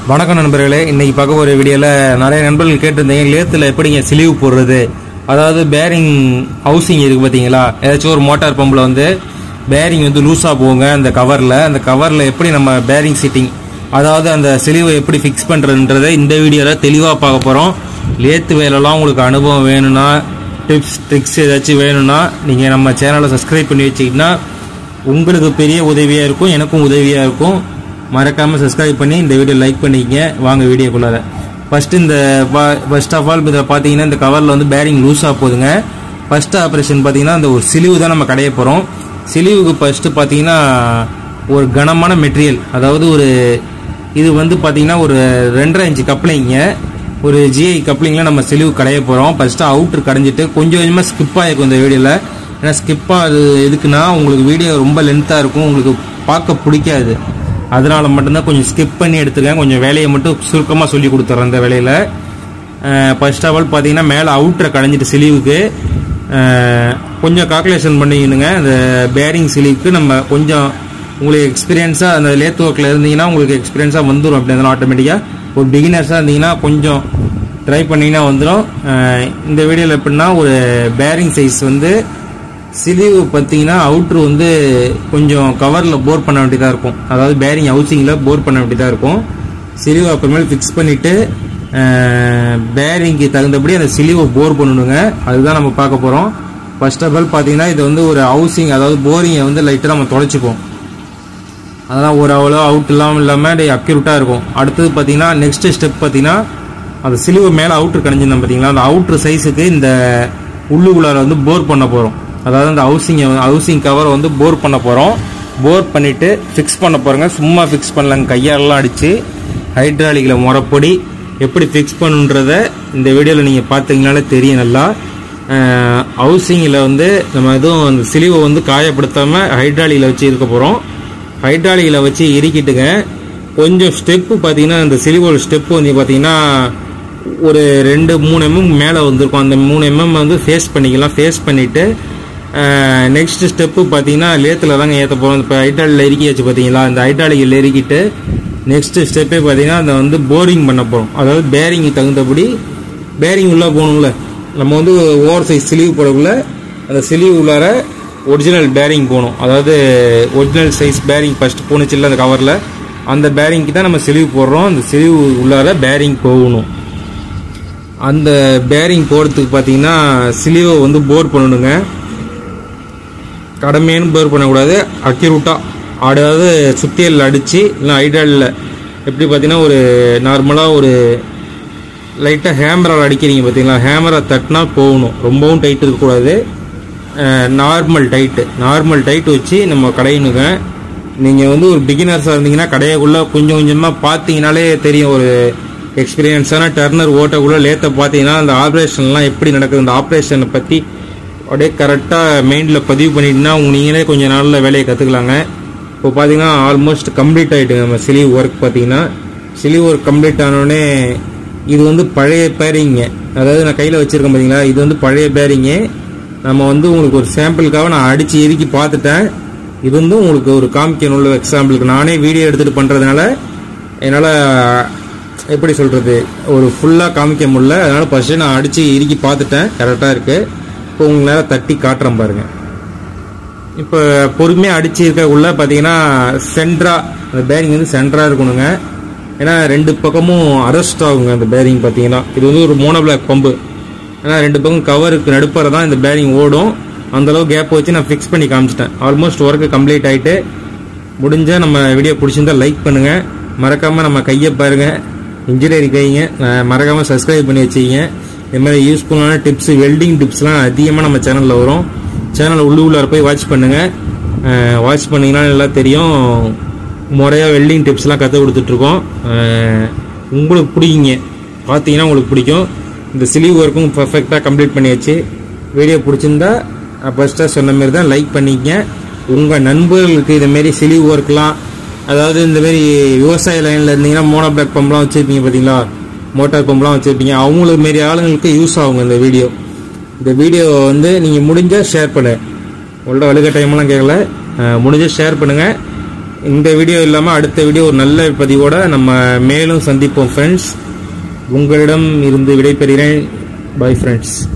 வணக்கம் நண்பர்களே இன்னைக்கு பார்க்க ஒரு வீடியோவில் நிறைய நண்பர்கள் கேட்டிருந்தீங்க லேத்தில் எப்படிங்க சிலிவு போடுறது அதாவது பேரிங் ஹவுசிங் இருக்கு பார்த்தீங்களா ஏதாச்சும் ஒரு மோட்டார் பம்பில் வந்து பேரிங் வந்து லூஸாக போங்க அந்த கவரில் அந்த கவரில் எப்படி நம்ம பேரிங் சிட்டிங் அதாவது அந்த சிலிவை எப்படி ஃபிக்ஸ் பண்ணுறதுன்றதை இந்த வீடியோவில் தெளிவாக பார்க்க போகிறோம் லேத்து வேலைலாம் உங்களுக்கு அனுபவம் வேணும்னா டிப்ஸ் ட்ரிக்ஸ் ஏதாச்சும் வேணும்னா நீங்கள் நம்ம சேனலை சப்ஸ்கிரைப் பண்ணி வச்சிக்கிட்டா உங்களுக்கு பெரிய உதவியாக இருக்கும் எனக்கும் உதவியாக இருக்கும் மறக்காமல் சப்ஸ்கிரைப் பண்ணி இந்த வீடியோ லைக் பண்ணிக்கங்க வாங்க வீடியோக்குள்ளார ஃபர்ஸ்ட் இந்த ஃபர்ஸ்ட் ஆஃப் ஆல் இதில் பார்த்தீங்கன்னா இந்த கவரில் வந்து பேரிங் லூஸாக போகுதுங்க ஃபர்ஸ்ட் ஆப்ரேஷன் பார்த்தீங்கன்னா இந்த ஒரு சிலிவு தான் நம்ம கடைய போகிறோம் சிலிவுக்கு ஃபர்ஸ்ட் பார்த்தீங்கன்னா ஒரு கனமான மெட்டீரியல் அதாவது ஒரு இது வந்து பார்த்தீங்கன்னா ஒரு ரெண்டரை இன்ச்சு கப்ளிங்க ஒரு ஜிஐ கப்ளிங்கில் நம்ம சிலிவு கடைய போகிறோம் ஃபர்ஸ்ட்டு அவுட்ரு கடைஞ்சிட்டு கொஞ்சம் கொஞ்சமாக ஸ்கிப் ஆகிருக்கும் இந்த வீடியோவில் ஏன்னா ஸ்கிப் ஆகுது எதுக்குன்னா உங்களுக்கு வீடியோ ரொம்ப லென்த்தாக இருக்கும் உங்களுக்கு பார்க்க பிடிக்காது அதனால மட்டும்தான் கொஞ்சம் ஸ்கிப் பண்ணி எடுத்துக்கேன் கொஞ்சம் வேலையை மட்டும் சுருக்கமாக சொல்லி கொடுத்துட்றேன் இந்த வேலையில் ஃபர்ஸ்ட் ஆஃப் ஆல் பார்த்தீங்கன்னா மேலே அவுட்டரை கடைஞ்சிட்டு சிலிவுக்கு அஹ், கொஞ்சம் கால்குலேஷன் பண்ணிக்கணுங்க அந்த பேரிங் சிலிவுக்கு நம்ம கொஞ்சம் உங்களுக்கு எக்ஸ்பீரியன்ஸாக அந்த லேத் ஒர்க்கில் இருந்தீங்கன்னா உங்களுக்கு எக்ஸ்பீரியன்ஸாக வந்துடும் அப்படி இருந்தாலும் ஆட்டோமேட்டிக்காக ஒரு பிகினர்ஸாக இருந்தீங்கன்னா கொஞ்சம் ட்ரை பண்ணிங்கன்னா வந்துடும் இந்த வீடியோவில் எப்படின்னா ஒரு பேரிங் சைஸ் வந்து சிலிவு பார்த்தீங்கன்னா அவுட்ரு வந்து கொஞ்சம் கவரில் போர் பண்ண வேண்டியதாக இருக்கும் அதாவது பேரிங் ஹவுசிங்கில் போர் பண்ண வேண்டியதாக இருக்கும் சிலிவு அப்புறமேல் ஃபிக்ஸ் பண்ணிவிட்டு பேரிங்க்கு தகுந்தபடி அந்த சிலிவை போர் பண்ணணுங்க அதுதான் நம்ம பார்க்க போகிறோம் ஃபர்ஸ்ட் ஆஃப் ஆல் பார்த்தீங்கன்னா இது வந்து ஒரு ஹவுசிங் அதாவது போரிங்கை வந்து லைட்டாக நம்ம தொலைச்சிப்போம் அதெல்லாம் ஒரு அவ்வளோ அவுட் இல்லாமல் இல்லாமல் அப்படியே அக்யூரேட்டாக இருக்கும் அடுத்தது பார்த்தீங்கன்னா நெக்ஸ்ட் ஸ்டெப் பார்த்தீங்கன்னா அந்த சிலுவை மேலே அவுட்ரு கணிஞ்சிருந்தோம் பார்த்தீங்களா அந்த அவுட்ரு சைஸுக்கு இந்த உள்ளுக்குள்ளார வந்து போர் பண்ண போகிறோம் அதாவது அந்த ஹவுசிங்கை ஹவுசிங் கவரை வந்து போர் பண்ண போகிறோம் போர் பண்ணிவிட்டு ஃபிக்ஸ் பண்ண போகிறோங்க சும்மா ஃபிக்ஸ் பண்ணலங்க கையாலெலாம் அடித்து ஹைட்ராலிக்கில் முறைப்படி எப்படி ஃபிக்ஸ் பண்ணுன்றத இந்த வீடியோவில் நீங்கள் பார்த்தீங்கனாலே தெரியும் நல்லா ஹவுசிங்கில் வந்து நம்ம எதுவும் அந்த சிலிவை வந்து காயப்படுத்தாமல் ஹைட்ராலிக்கில் வச்சு இருக்க போகிறோம் ஹைட்ராலிக்கில் வச்சு இறுக்கிட்டுங்க கொஞ்சம் ஸ்டெப்பு பார்த்தீங்கன்னா அந்த சிலிவோட ஸ்டெப்பு வந்து பார்த்தீங்கன்னா ஒரு ரெண்டு மூணு எம்எம் மேலே வந்திருக்கும் அந்த மூணு எம்எம் வந்து ஃபேஸ் பண்ணிக்கலாம் ஃபேஸ் பண்ணிவிட்டு நெக்ஸ்ட் ஸ்டெப்பு பார்த்தீங்கன்னா லேத்தில் தாங்க ஏற்ற போகிறோம் இப்போ ஹைட்ராலில் இறுக்கியாச்சு பார்த்தீங்களா அந்த ஹைட்ராலிக்கில் இறுக்கிட்டு நெக்ஸ்ட் ஸ்டெப்பே பார்த்தீங்கன்னா அதை வந்து போரிங் பண்ண போகிறோம் அதாவது பேரிங்கு தகுந்தபடி பேரிங் உள்ளே போகணும்ல நம்ம வந்து ஓவர் சைஸ் சிலிவ் போடக்குள்ள அந்த சிலிவ் உள்ளார ஒரிஜினல் பேரிங் போகணும் அதாவது ஒரிஜினல் சைஸ் பேரிங் ஃபர்ஸ்ட் போணுச்சுல்ல அந்த கவரில் அந்த பேரிங்க்கு தான் நம்ம சிலிவ் போடுறோம் அந்த சிலிவ் உள்ளார பேரிங் போகணும் அந்த பேரிங் போடுறதுக்கு பார்த்தீங்கன்னா சிலிவை வந்து போர் பண்ணணுங்க கடமையான போர் பண்ணக்கூடாது அக்யூரூட்டாக அதாவது சுத்தியல் அடித்து இல்லை ஐடாலில் எப்படி பார்த்தீங்கன்னா ஒரு நார்மலாக ஒரு லைட்டாக ஹேமரால் அடிக்கிறீங்க பார்த்தீங்களா ஹேமரை தட்டினா போகணும் ரொம்பவும் டைட் இருக்கக்கூடாது நார்மல் டைட்டு நார்மல் டைட் வச்சு நம்ம கடையணுங்க நீங்கள் வந்து ஒரு பிகினர்ஸாக இருந்தீங்கன்னா கடையக்குள்ளே கொஞ்சம் கொஞ்சமாக பார்த்தீங்கனாலே தெரியும் ஒரு எக்ஸ்பீரியன்ஸான டர்னர் ஓட்டக்குள்ளே லேத்தை பார்த்தீங்கன்னா அந்த ஆப்ரேஷன்லாம் எப்படி நடக்குது அந்த ஆப்ரேஷனை பற்றி அப்படியே கரெக்டாக மைண்டில் பதிவு பண்ணிட்டுனா உங்க நீங்களே கொஞ்சம் நாளில் வேலையை கற்றுக்கலாங்க இப்போ பார்த்தீங்கன்னா ஆல்மோஸ்ட் கம்ப்ளீட் ஆகிட்டுங்க நம்ம சிலிவ் ஒர்க் பார்த்தீங்கன்னா சிலிவ் ஒர்க் கம்ப்ளீட் ஆனோடனே இது வந்து பழைய பேரிங்க அதாவது நான் கையில் வச்சுருக்கேன் பார்த்தீங்களா இது வந்து பழைய பேரிங்கு நம்ம வந்து உங்களுக்கு ஒரு சாம்பிளுக்காக நான் அடித்து இறுக்கி பார்த்துட்டேன் இது வந்து உங்களுக்கு ஒரு காமிக்கணும்ல எக்ஸாம்பிளுக்கு நானே வீடியோ எடுத்துகிட்டு பண்ணுறதுனால என்னால் எப்படி சொல்கிறது ஒரு ஃபுல்லாக காமிக்க முடியல அதனால் ஃபஸ்ட்டு நான் அடித்து இறுக்கி பார்த்துட்டேன் கரெக்டாக இருக்குது இப்போ உங்களால் தட்டி காட்டுறேன் பாருங்கள் இப்போ பொறுமையாக அடிச்சு இருக்கக்குள்ள பார்த்தீங்கன்னா சென்ட்ரா அந்த பேரிங் வந்து சென்டராக இருக்கணுங்க ஏன்னா ரெண்டு பக்கமும் அரெஸ்ட் ஆகுங்க அந்த பேரிங் பார்த்தீங்கன்னா இது வந்து ஒரு மோனோ பிளாக் பம்பு ஏன்னா ரெண்டு பக்கம் கவருக்கு நடுப்புற தான் இந்த பேரிங் ஓடும் அந்த அளவு கேப் வச்சு நான் ஃபிக்ஸ் பண்ணி காமிச்சிட்டேன் ஆல்மோஸ்ட் ஒர்க்கு கம்ப்ளீட் ஆகிட்டு முடிஞ்சால் நம்ம வீடியோ பிடிச்சிருந்தா லைக் பண்ணுங்கள் மறக்காமல் நம்ம கையை பாருங்கள் இன்ஜினியரிங் கைங்க மறக்காமல் சப்ஸ்கிரைப் பண்ணி வச்சுக்கிங்க இது மாதிரி யூஸ்ஃபுல்லான டிப்ஸ் வெல்டிங் டிப்ஸ்லாம் அதிகமாக நம்ம சேனலில் வரும் சேனல் உள்ளு உள்ளார போய் வாட்ச் பண்ணுங்கள் வாட்ச் பண்ணிங்கன்னா நல்லா தெரியும் முறையாக வெல்டிங் டிப்ஸ்லாம் கற்றுக் கொடுத்துட்ருக்கோம் உங்களுக்கு பிடிக்குங்க பார்த்தீங்கன்னா உங்களுக்கு பிடிக்கும் இந்த சிலிவ் ஒர்க்கும் பர்ஃபெக்டாக கம்ப்ளீட் பண்ணியாச்சு வீடியோ பிடிச்சிருந்தா ஃபஸ்ட்டாக சொன்ன மாதிரி தான் லைக் பண்ணிக்கங்க உங்கள் நண்பர்களுக்கு இதுமாரி சிலிவ் ஒர்க்லாம் அதாவது இந்தமாரி விவசாய லைனில் இருந்தீங்கன்னா மோனோ பிளாக் பம்ப்லாம் வச்சுருப்பீங்க பார்த்தீங்களா மோட்டார் பம்ப்லாம் வச்சுருப்பீங்க அவங்களுக்கு மாரி ஆளுங்களுக்கு யூஸ் ஆகுங்க இந்த வீடியோ இந்த வீடியோ வந்து நீங்கள் முடிஞ்சால் ஷேர் பண்ணு உங்கள்ட்ட வலுக்க டைம்லாம் கேட்கல முடிஞ்சால் ஷேர் பண்ணுங்கள் இந்த வீடியோ இல்லாமல் அடுத்த வீடியோ ஒரு நல்ல பதிவோட நம்ம மேலும் சந்திப்போம் ஃப்ரெண்ட்ஸ் உங்களிடம் இருந்து விடைபெறுகிறேன் பை ஃப்ரெண்ட்ஸ்